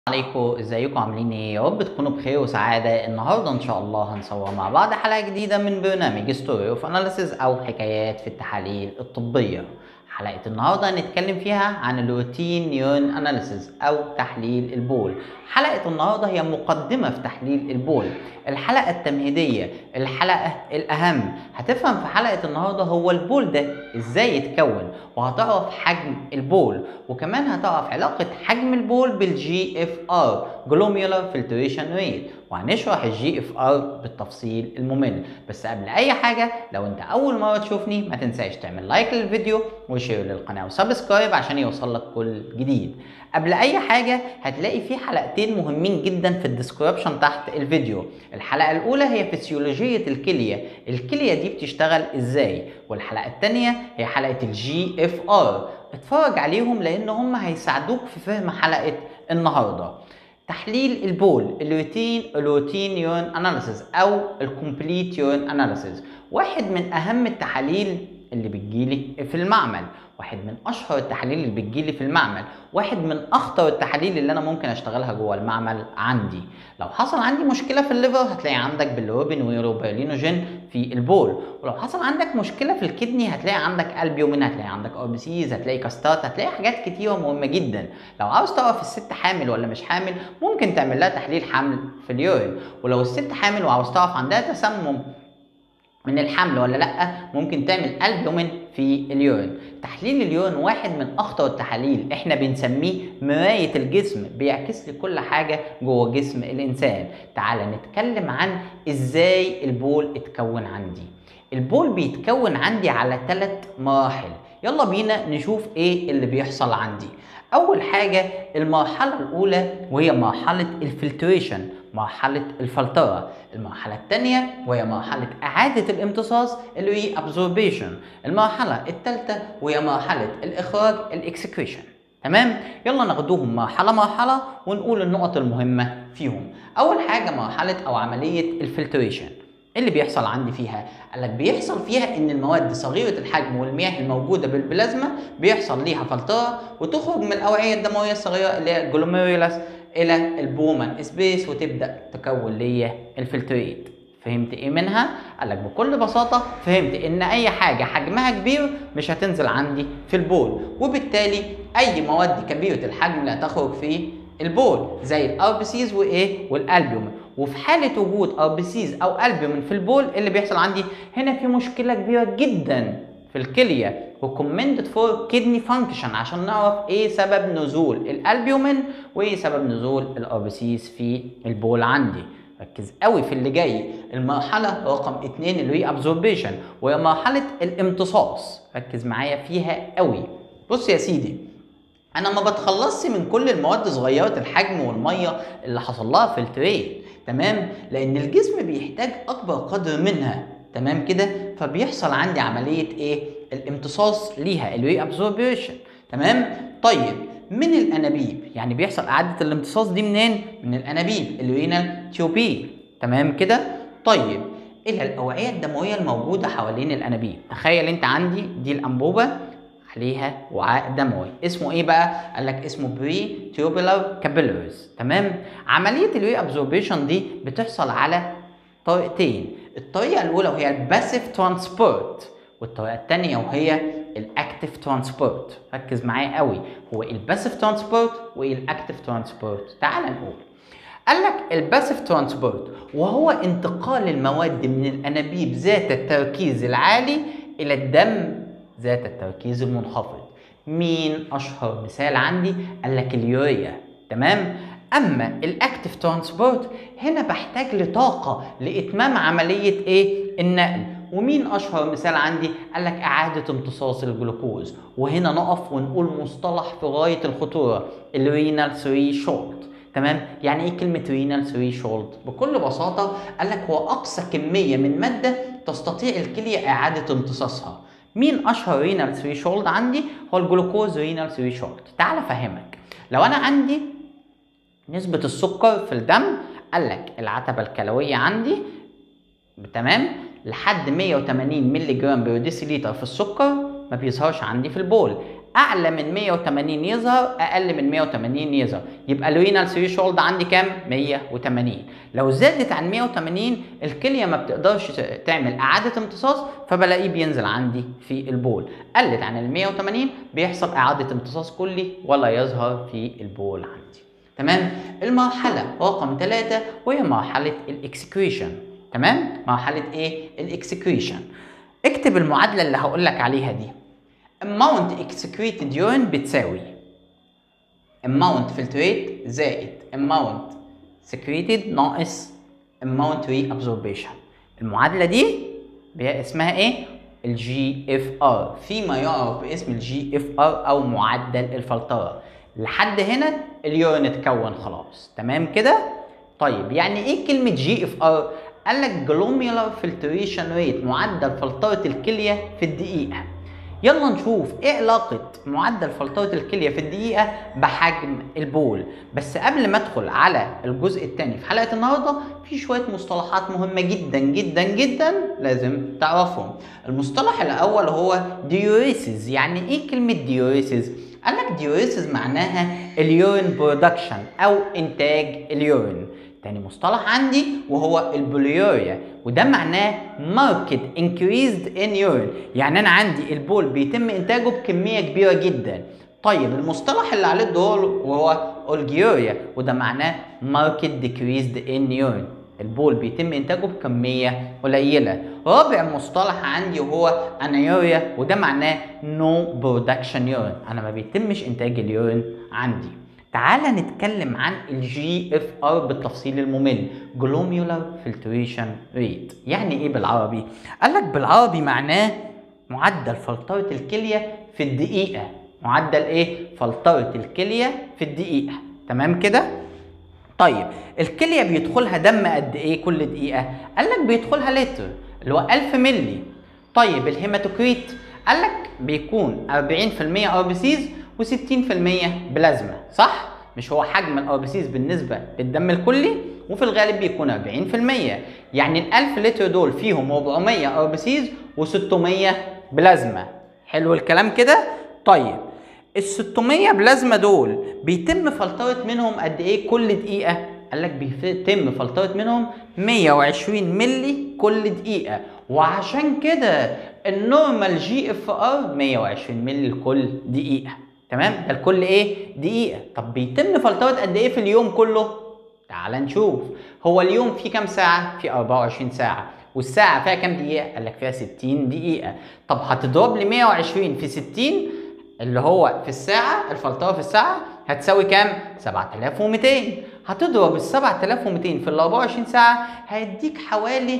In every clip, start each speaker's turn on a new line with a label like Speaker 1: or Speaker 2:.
Speaker 1: عليكم ازيكم عاملين ايه يا رب تكونوا بخير وسعاده النهارده ان شاء الله هنصور مع بعض حلقه جديده من برنامج ستوري اوف اناليسيز او حكايات في التحاليل الطبيه حلقه النهارده هنتكلم فيها عن الروتين نيون اناليسيز او تحليل البول حلقه النهارده هي مقدمه في تحليل البول الحلقه التمهيديه الحلقه الاهم هتفهم في حلقه النهارده هو البول ده ازاي يتكون وهتعرف حجم البول وكمان هتعرف علاقه حجم البول بالجي اف ار جلوميولار فلتريشن ريت وهنشرح الجي اف ار بالتفصيل الممل بس قبل اي حاجه لو انت اول مره تشوفني ما تنساش تعمل لايك للفيديو وشير للقناه وسبسكرايب عشان يوصلك كل جديد قبل اي حاجه هتلاقي في حلقتين مهمين جدا في الديسكربشن تحت الفيديو الحلقه الاولى هي فسيولوجيه الكليه الكليه دي بتشتغل ازاي والحلقه الثانيه هي حلقه الجي اف ار اتفرج عليهم لان هم هيساعدوك في فهم حلقه النهارده تحليل البول الروتين الروتين يورين اناليسيز او الكومبليت يورين اناليسيز واحد من اهم التحاليل اللي بتجيلي في المعمل واحد من اشهر التحاليل اللي بتجيلي في المعمل واحد من اخطر التحاليل اللي انا ممكن اشتغلها جوه المعمل عندي لو حصل عندي مشكله في الليفر هتلاقي عندك بالروبين ويروبيلينوجين في البول ولو حصل عندك مشكله في الكدني هتلاقي عندك البيومين هتلاقي عندك ار بي سيز هتلاقي كاستات هتلاقي حاجات كتيره مهمه جدا لو عاوز تعرف الست حامل ولا مش حامل ممكن تعمل لها تحليل حمل في اليورين ولو الست حامل وعاوز تعرف عندها تسمم من الحمل ولا لا ممكن تعمل البومين في اليورين تحليل اليورين واحد من اخطر التحاليل احنا بنسميه مرايه الجسم بيعكس لي كل حاجه جوه جسم الانسان تعال نتكلم عن ازاي البول اتكون عندي البول بيتكون عندي على ثلاث مراحل يلا بينا نشوف ايه اللي بيحصل عندي اول حاجه المرحله الاولى وهي مرحله الفلتريشن مرحله الفلتره المرحله الثانيه وهي مرحله اعاده الامتصاص اللي هي ابزوربيشن المرحله الثالثه وهي مرحله الاخراج الاكسكريشن تمام يلا ناخدوهم مرحله مرحله ونقول النقط المهمه فيهم اول حاجه مرحله او عمليه الفلتريشن اللي بيحصل عندي فيها قال لك بيحصل فيها ان المواد صغيره الحجم والمياه الموجوده بالبلازما بيحصل ليها فلتره وتخرج من الاوعيه الدمويه الصغيره اللي هي الجلوميريولاس الى البومان سبيس وتبدا تكون ليا الفلتريت فهمت ايه منها؟ قال لك بكل بساطه فهمت ان اي حاجه حجمها كبير مش هتنزل عندي في البول وبالتالي اي مواد كبيره الحجم لا تخرج في البول زي الار بي سيز وايه والالبيوم وفي حاله وجود ار بي سيز او البيومين في البول اللي بيحصل عندي هنا في مشكله كبيره جدا في الكليه وكومندد فور كدني فانكشن عشان نعرف ايه سبب نزول الالبيومين وايه سبب نزول الار بي سيز في البول عندي ركز قوي في اللي جاي المرحله رقم اتنين اللي هي ابزوربيشن وهي مرحله الامتصاص ركز معايا فيها قوي بص يا سيدي انا ما بتخلصش من كل المواد صغيره الحجم والميه اللي حصل لها فلتريت تمام لان الجسم بيحتاج اكبر قدر منها تمام كده فبيحصل عندي عمليه ايه الامتصاص ليها اللي هي ابزوربيشن تمام طيب من الانابيب يعني بيحصل اعاده الامتصاص دي منين من الانابيب الرينال تيوبي تمام كده طيب الى الاوعيه الدمويه الموجوده حوالين الانابيب تخيل انت عندي دي الانبوبه عليها وعاء دموي اسمه ايه بقى قال لك اسمه بري تيوبولار كابيلاريز تمام عمليه الوي ابزوربيشن دي بتحصل على طريقتين الطريقه الاولى وهي الباسيف ترانسبورت والطريقه الثانيه وهي الاكتيف ترانسبورت ركز معايا قوي هو الباسيف ترانسبورت وايه الاكتيف ترانسبورت تعال نقول قال لك الباسيف ترانسبورت وهو انتقال المواد من الانابيب ذات التركيز العالي الى الدم ذات التركيز المنخفض مين اشهر مثال عندي قال لك اليوريا تمام اما الاكتيف ترانسبورت هنا بحتاج لطاقه لاتمام عمليه ايه النقل ومين اشهر مثال عندي قال لك اعاده امتصاص الجلوكوز وهنا نقف ونقول مصطلح في غايه الخطوره الرينال 3 شولت تمام يعني ايه كلمه رينال 3 شولت بكل بساطه قال لك هو اقصى كميه من ماده تستطيع الكليه اعاده امتصاصها مين اشهر رينال 3 شولد عندي هو الجلوكوز رينال 3 شولد تعال افهمك لو انا عندي نسبة السكر في الدم قال لك العتبة الكلوية عندي تمام لحد 180 مللي جرام بير ديسيليتر في السكر ما بيظهرش عندي في البول اعلى من 180 يظهر اقل من 180 يظهر يبقى الرينال ثريشولد عندي كام 180 لو زادت عن 180 الكليه ما بتقدرش تعمل اعاده امتصاص فبلاقيه بينزل عندي في البول قلت عن ال 180 بيحصل اعاده امتصاص كلي ولا يظهر في البول عندي تمام المرحله رقم ثلاثة وهي مرحله الاكسكريشن تمام مرحله ايه الاكسكريشن اكتب المعادله اللي هقول لك عليها دي amount excreted urine بتساوي amount filtrate زائد amount secreted ناقص amount reabsorption المعادلة دي اسمها ايه؟ الجي اف ار فيما يعرف باسم الجي اف ار او معدل الفلترة لحد هنا اليورين اتكون خلاص تمام كده؟ طيب يعني ايه كلمة جي اف ار؟ قال لك جلوميولار فلتريشن ريت معدل فلترة الكلية في الدقيقة يلا نشوف ايه علاقة معدل فلترة الكلية في الدقيقة بحجم البول بس قبل ما ادخل على الجزء الثاني في حلقة النهاردة في شوية مصطلحات مهمة جدا جدا جدا لازم تعرفهم المصطلح الاول هو ديوريسيس يعني ايه كلمة ديوريسيس قال لك ديوريسيس معناها اليورين برودكشن او انتاج اليورين تاني مصطلح عندي وهو البوليوريا وده معناه ماركت انكريزد ان يورين يعني انا عندي البول بيتم انتاجه بكميه كبيره جدا طيب المصطلح اللي عليه الدور وهو اولجيوريا وده معناه ماركت ديكريزد ان يورين البول بيتم انتاجه بكميه قليله رابع مصطلح عندي وهو انيوريا وده معناه نو برودكشن يورين انا ما بيتمش انتاج اليورين عندي تعال نتكلم عن الجي اف ار بالتفصيل الممل جلوميولار فلتريشن ريت يعني ايه بالعربي قال لك بالعربي معناه معدل فلتره الكليه في الدقيقه معدل ايه فلتره الكليه في الدقيقه تمام كده طيب الكليه بيدخلها دم قد ايه كل دقيقه قال لك بيدخلها لتر اللي هو 1000 مللي طيب الهيماتوكريت قال لك بيكون 40% ار بي سيز و60% بلازما صح؟ مش هو حجم الار بي سيز بالنسبه للدم الكلي وفي الغالب بيكون 40% يعني ال 1000 لتر دول فيهم 400 ار بي سيز و600 بلازما حلو الكلام كده؟ طيب ال 600 بلازما دول بيتم فلترة منهم قد ايه كل دقيقة؟ قال لك بيتم فلترة منهم 120 ملي كل دقيقة وعشان كده النورمال جي اف ار 120 ملي لكل دقيقة تمام ده لكل ايه دقيقه طب بيتم فلترة قد ايه في اليوم كله تعال نشوف هو اليوم فيه كام ساعه فيه 24 ساعه والساعه فيها كام دقيقه قال لك فيها 60 دقيقه طب هتضرب لي 120 في 60 اللي هو في الساعه الفلتره في الساعه هتساوي كام 7200 هتضرب ال 7200 في ال 24 ساعه هيديك حوالي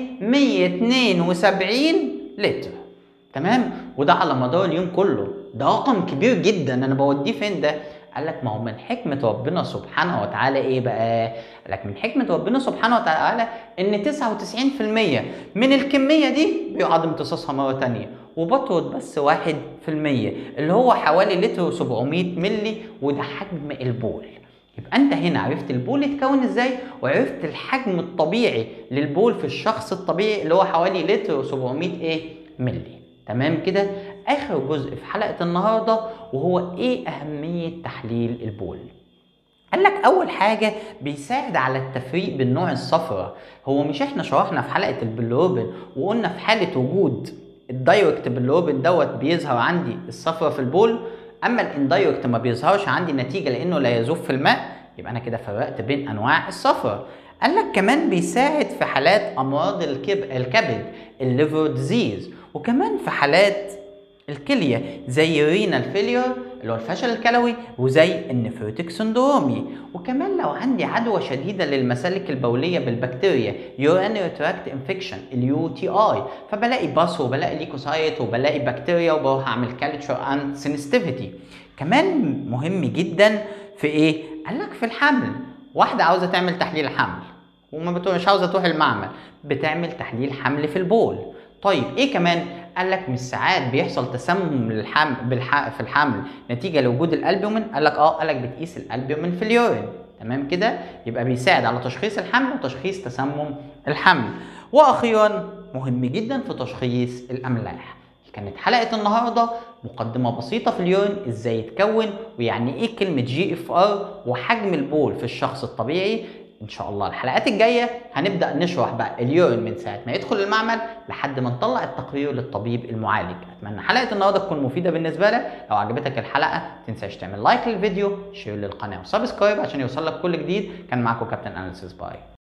Speaker 1: 172 لتر تمام وده على مدار اليوم كله ده رقم كبير جدا انا بوديه فين ده قال لك ما هو من حكمة ربنا سبحانه وتعالى ايه بقى؟ قال لك من حكمة ربنا سبحانه وتعالى ان 99% من الكمية دي بيقعد امتصاصها مرة تانية وبطرد بس 1% اللي هو حوالي لتر 700 ملي وده حجم البول يبقى انت هنا عرفت البول اتكون ازاي وعرفت الحجم الطبيعي للبول في الشخص الطبيعي اللي هو حوالي لتر 700 ايه ملي تمام كده اخر جزء في حلقه النهارده وهو ايه اهميه تحليل البول قال لك اول حاجه بيساعد على التفريق بين نوع الصفرة هو مش احنا شرحنا في حلقه البلوروبين وقلنا في حاله وجود الدايركت بالروبين دوت بيظهر عندي الصفرة في البول اما الاندايركت ما بيظهرش عندي نتيجه لانه لا يذوب في الماء يبقى انا كده فرقت بين انواع الصفرة قال لك كمان بيساعد في حالات امراض الكبد الليفر ديزيز وكمان في حالات الكليه زي رينال فيلير اللي هو الفشل الكلوي وزي النفروتيك سندرومي وكمان لو عندي عدوى شديده للمسالك البوليه بالبكتيريا يورينري تراكت انفكشن اليو تي اي فبلاقي باس وبلاقي ليكوسايت وبلاقي بكتيريا وبروح اعمل كالتشر اند سنسيتيفيتي كمان مهم جدا في ايه قال لك في الحمل واحده عاوزه تعمل تحليل حمل وما بتروح مش عاوزه تروح المعمل بتعمل تحليل حمل في البول طيب ايه كمان قال لك مش ساعات بيحصل تسمم للحمل بالح... في الحمل نتيجه لوجود الالبومين قال لك اه قال لك بتقيس الالبومين في اليورين تمام كده يبقى بيساعد على تشخيص الحمل وتشخيص تسمم الحمل واخيرا مهم جدا في تشخيص الاملاح كانت حلقة النهاردة مقدمة بسيطة في اليورين ازاي يتكون ويعني ايه كلمة جي اف ار وحجم البول في الشخص الطبيعي ان شاء الله الحلقات الجاية هنبدأ نشرح بقى اليورين من ساعة ما يدخل المعمل لحد ما نطلع التقرير للطبيب المعالج اتمنى حلقة النهاردة تكون مفيدة بالنسبة لك لو عجبتك الحلقة تنساش تعمل لايك للفيديو شير للقناة وسبسكرايب عشان يوصلك كل جديد كان معاكم كابتن اناليسيس باي